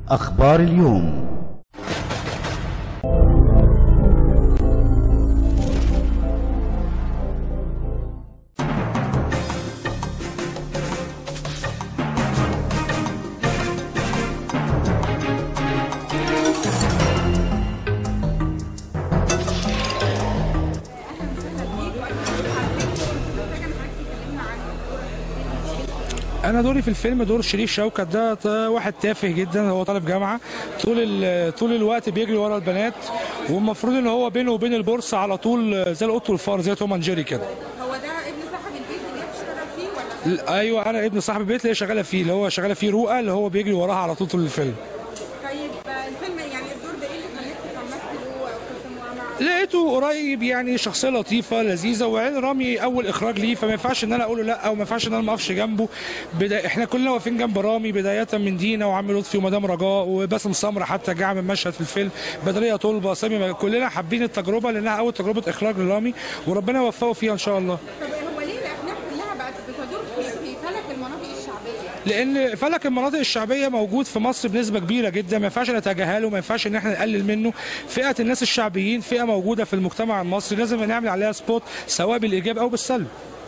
أخبار اليوم انا دوري في الفيلم دور شريف شوكت ده ط- واحد تافه جدا هو طالب جامعه طول ال- طول الوقت بيجري ورا البنات والمفروض ان هو بينه وبين البورصه على طول زي القط والفار زي توم اند جيري كده هو ده ابن صاحب البيت اللي هي بتشتغل فيه ولا ل- ايوه انا ابن صاحب البيت اللي هي شغاله فيه اللي هو شغاله فيه رؤى اللي هو بيجري وراها على طول طول الفيلم طيب آه، الفيلم يعني الدور ده ايه اللي خلاك تمثله او كنت مع لقيته قريب يعني شخصيه لطيفه لذيذه وعين رامي اول اخراج ليه فما ينفعش ان انا اقول له لا او ما ينفعش ان انا ما اقفش جنبه بدا... احنا كلنا واقفين جنب رامي بدايه من دينا وعم لطفي ومدام رجاء وباسم سمره حتى جه عامل مشهد في الفيلم بدريه طلبه سامي كلنا حابين التجربه لانها اول تجربه اخراج لرامي وربنا يوفقه فيها ان شاء الله طب هو ليه الافلام كلها بقت بتدور في في فلك المناطق الشعبيه لان فلك المناطق الشعبيه موجود في مصر بنسبه كبيره جدا ما ينفعش نتجاهله ما ينفعش ان احنا نقلل منه فئه الناس الشعبيين فئه موجوده في المجتمع المصري لازم نعمل عليها سبوت سواء بالايجاب او بالسلب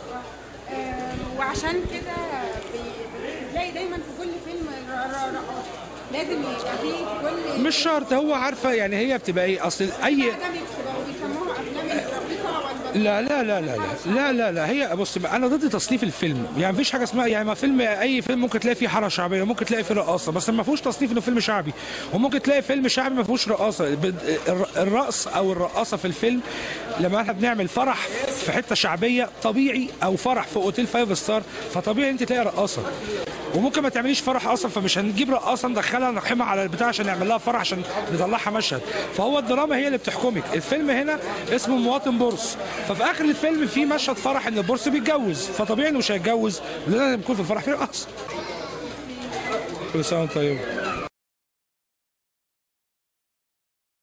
آه، وعشان كده بي- بتلاقي دايما في كل فيلم ر- ر- رقاصه لازم يبقى فيه في كل مش شرط هو عارفه يعني هي بتبقى ايه اصل اي ده ميكس بقوا بيسموها افلام الرقيصه والبطيئه لا لا لا لا لا لا لا لا هي بص انا ضد تصنيف الفيلم يعني مفيش حاجه اسمها يعني ما فيلم اي فيلم ممكن تلاقي فيه حاره شعبيه ممكن تلاقي فيه رقاصه بس ما فيهوش تصنيف انه فيلم شعبي وممكن تلاقي فيلم شعبي ما فيهوش رقاصه بد- الر- الرقص او الرقاصه في الفيلم لما احنا بنعمل فرح في حته شعبيه طبيعي او فرح في اوتيل فايف ستار فطبيعي انت تلاقي رقاصه وممكن ما تعمليش فرح اصلا فمش هنجيب رقاصه ندخلها نقيمها على البتاع عشان نعمل لها فرح عشان نطلعها مشهد فهو الدراما هي اللي بتحكمك الفيلم هنا اسمه مواطن بورس ففي اخر الفيلم في مشهد فرح ان البورس بيتجوز فطبيعي انه مش هيتجوز لازم يكون في الفرح في رقاصه كل سنه وانت طيب